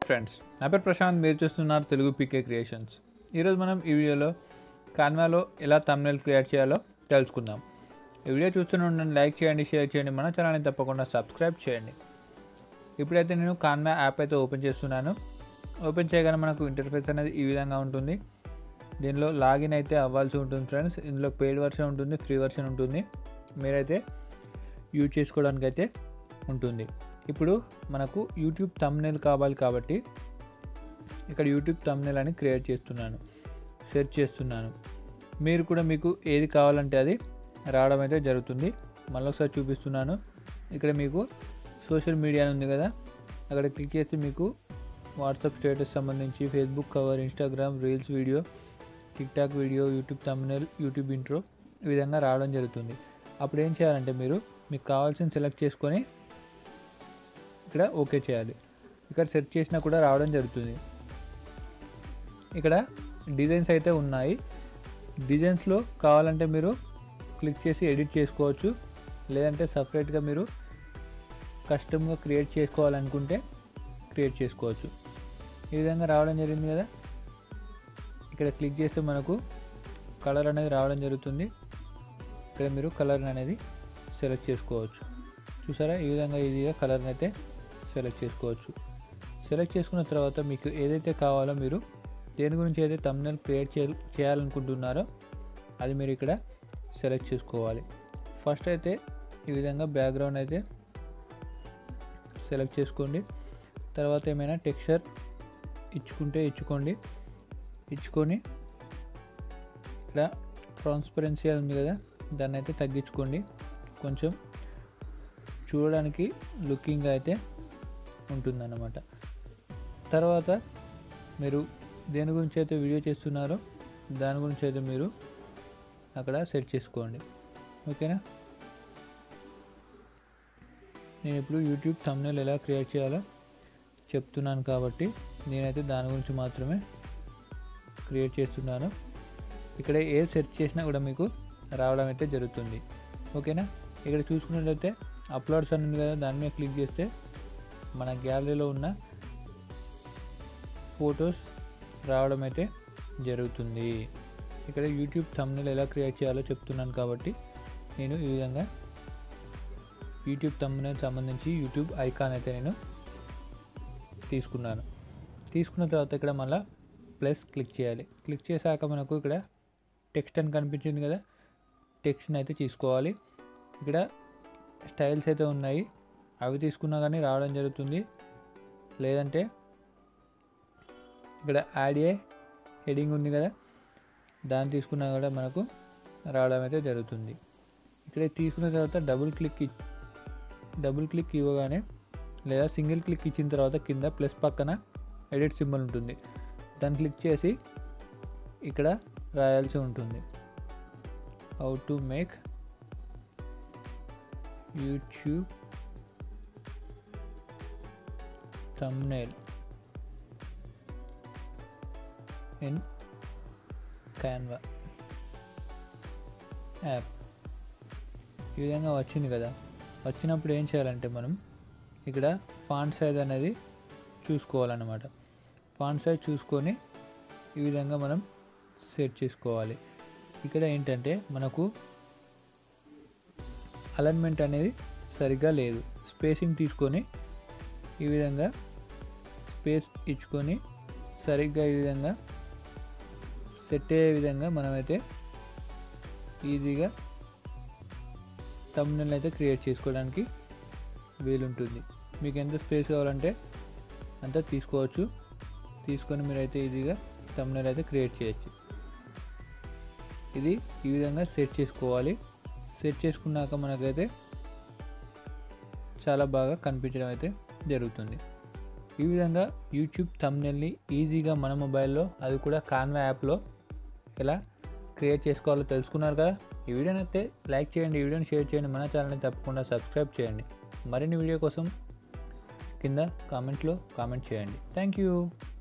friends నా పేరు ప్రశాంత్ మీరు చూస్తున్నారు తెలుగు పీకే క్రియేషన్స్ ఈరోజు మనం ఈ వీడియోలో కాన్వాలో ఎలా తమ్నెల్ క్రియేట్ చేయాలో తెలుసుకుందాం ఈ వీడియో చూస్తూనే ఉండండి లైక్ చేయండి షేర్ చేయండి మన ఛానల్ని తప్పకుండా సబ్స్క్రైబ్ చేయండి ఇప్పుడైతే నేను కాన్వా యాప్ అయితే ఓపెన్ చేస్తున్నాను ఓపెన్ చేయగానే మనకు ఇంటర్ఫేస్ అనేది ఈ విధంగా ఉంటుంది దీనిలో లాగిన్ అయితే అవ్వాల్సి ఉంటుంది ఫ్రెండ్స్ ఇందులో పెయిడ్ వర్షన్ ఉంటుంది ఫ్రీ వర్షన్ ఉంటుంది మీరైతే యూజ్ చేసుకోవడానికి అయితే ఉంటుంది ఇప్పుడు మనకు యూట్యూబ్ తమ్నేల్ కావాలి కాబట్టి ఇక్కడ యూట్యూబ్ తమ్నేల్ అని క్రియేట్ చేస్తున్నాను సెర్చ్ చేస్తున్నాను మీరు కూడా మీకు ఏది కావాలంటే అది రావడం అయితే జరుగుతుంది మళ్ళీ ఒకసారి చూపిస్తున్నాను ఇక్కడ మీకు సోషల్ మీడియా అని ఉంది కదా అక్కడ క్లిక్ చేస్తే మీకు వాట్సాప్ స్టేటస్ సంబంధించి Facebook cover Instagram reels video TikTok video YouTube thumbnail YouTube intro ఈ విధంగా రావడం జరుగుతుంది అప్పుడు ఏం చేయాలంటే మీరు మీకు కావాల్సిన సెలెక్ట్ చేసుకొని ఇక్కడ ఓకే చేయాలి ఇక్కడ సెర్చ్ చేసినా కూడా రావడం జరుగుతుంది ఇక్కడ డిజైన్స్ అయితే ఉన్నాయి డిజైన్స్లో కావాలంటే మీరు క్లిక్ చేసి ఎడిట్ చేసుకోవచ్చు లేదంటే సపరేట్గా మీరు కస్టమ్గా క్రియేట్ చేసుకోవాలనుకుంటే క్రియేట్ చేసుకోవచ్చు ఈ విధంగా రావడం జరిగింది కదా ఇక్కడ క్లిక్ చేస్తే మనకు కలర్ అనేది రావడం జరుగుతుంది ఇక్కడ మీరు కలర్ అనేది సెలెక్ట్ చేసుకోవచ్చు చూసారా ఈ విధంగా ఈజీగా కలర్ని అయితే సెలెక్ట్ చేసుకోవచ్చు సెలెక్ట్ చేసుకున్న తర్వాత మీకు ఏదైతే కావాలో మీరు దేని గురించి అయితే తమ్నెల్ క్రియేట్ చే చేయాలనుకుంటున్నారో అది మీరు ఇక్కడ సెలెక్ట్ చేసుకోవాలి ఫస్ట్ అయితే ఈ విధంగా బ్యాక్గ్రౌండ్ అయితే సెలెక్ట్ చేసుకోండి తర్వాత ఏమైనా టెక్స్చర్ ఇచ్చుకుంటే ఇచ్చుకోండి ఇచ్చుకొని ఇక్కడ ట్రాన్స్పరెన్సీ ఉంది కదా దాన్ని అయితే తగ్గించుకోండి కొంచెం చూడడానికి లుకింగ్ అయితే ఉంటుందన్నమాట తర్వాత మీరు దేని గురించి అయితే వీడియో చేస్తున్నారో దాని గురించి అయితే మీరు అక్కడ సెట్ చేసుకోండి ఓకేనా నేను ఇప్పుడు యూట్యూబ్ thumbnail ఎలా క్రియేట్ చేయాలో చెప్తున్నాను కాబట్టి నేనైతే దాని గురించి మాత్రమే క్రియేట్ చేస్తున్నాను ఇక్కడ ఏ సెర్చ్ చేసినా కూడా మీకు రావడం అయితే జరుగుతుంది ఓకేనా ఇక్కడ చూసుకున్నట్లయితే అప్లోడ్స్ అని ఉంది కదా దాని మీద క్లిక్ చేస్తే మన గ్యాలరీలో ఉన్న ఫొటోస్ రావడం అయితే జరుగుతుంది ఇక్కడ యూట్యూబ్ thumbnail ఎలా క్రియేట్ చేయాలో చెప్తున్నాను కాబట్టి నేను ఈ విధంగా యూట్యూబ్ thumbnail సంబంధించి యూట్యూబ్ ఐకాన్ అయితే నేను తీసుకున్నాను తీసుకున్న తర్వాత ఇక్కడ మళ్ళీ ప్లస్ క్లిక్ చేయాలి క్లిక్ చేశాక మనకు ఇక్కడ టెక్స్ట్ అని కనిపించింది కదా టెక్స్ట్ని అయితే తీసుకోవాలి ఇక్కడ స్టైల్స్ అయితే ఉన్నాయి అవి తీసుకున్నా కానీ రావడం జరుగుతుంది లేదంటే ఇక్కడ యాడ్ ఏ హెడింగ్ ఉంది కదా దాన్ని తీసుకున్నా కూడా మనకు రావడం అయితే జరుగుతుంది ఇక్కడ తీసుకున్న తర్వాత డబుల్ క్లిక్ ఇ- డబుల్ క్లిక్ ఇవ్వగానే లేదా సింగిల్ క్లిక్ ఇచ్చిన తర్వాత కింద ప్లస్ పక్కన ఎడిట్ సింబల్ ఉంటుంది దాన్ని క్లిక్ చేసి ఇక్కడ రాయాల్సి ఉంటుంది how to make YouTube thumbnail in canva app ఈ విధంగా వచ్చింది కదా వచ్చినప్పుడు ఏం చేయాలంటే మనం ఇక్కడ ఫాంట్ సైజ్ అనేది చూసుకోవాలన్నమాట ఫాంట్ సైజ్ చూసుకొని ఈ విధంగా మనం సెట్ చేసుకోవాలి ఇక్కడ ఏంటంటే మనకు అలైన్మెంట్ అనేది సరిగ్గా లేదు స్పేసింగ్ తీసుకొని ఈ విధంగా స్పేస్ ఇచ్చుకొని సరిగ్గా ఈ విధంగా సెట్ అయ్యే విధంగా మనమైతే ఈజీగా తమ్ముని అయితే క్రియేట్ చేసుకోవడానికి వీలుంటుంది మీకు ఎంత స్పేస్ కావాలంటే అంత తీసుకోవచ్చు తీసుకొని మీరైతే ఈజీగా తమ్ముని అయితే క్రియేట్ చేయొచ్చు ఇది ఈ విధంగా సెట్ చేసుకోవాలి సెట్ చేసుకున్నాక మనకైతే చాలా బాగా కనిపించడం అయితే జరుగుతుంది ఈ విధంగా యూట్యూబ్ thumbnail-ని ఈజీగా మన మొబైల్లో అది కూడా కాన్వా యాప్లో ఎలా క్రియేట్ చేసుకోవాలో తెలుసుకున్నారు కదా ఈ వీడియోని అయితే లైక్ చేయండి ఈ వీడియోని షేర్ చేయండి మన ఛానల్ని తప్పకుండా సబ్స్క్రైబ్ చేయండి మరిన్ని వీడియో కోసం కింద కామెంట్లో కామెంట్ చేయండి థ్యాంక్ యూ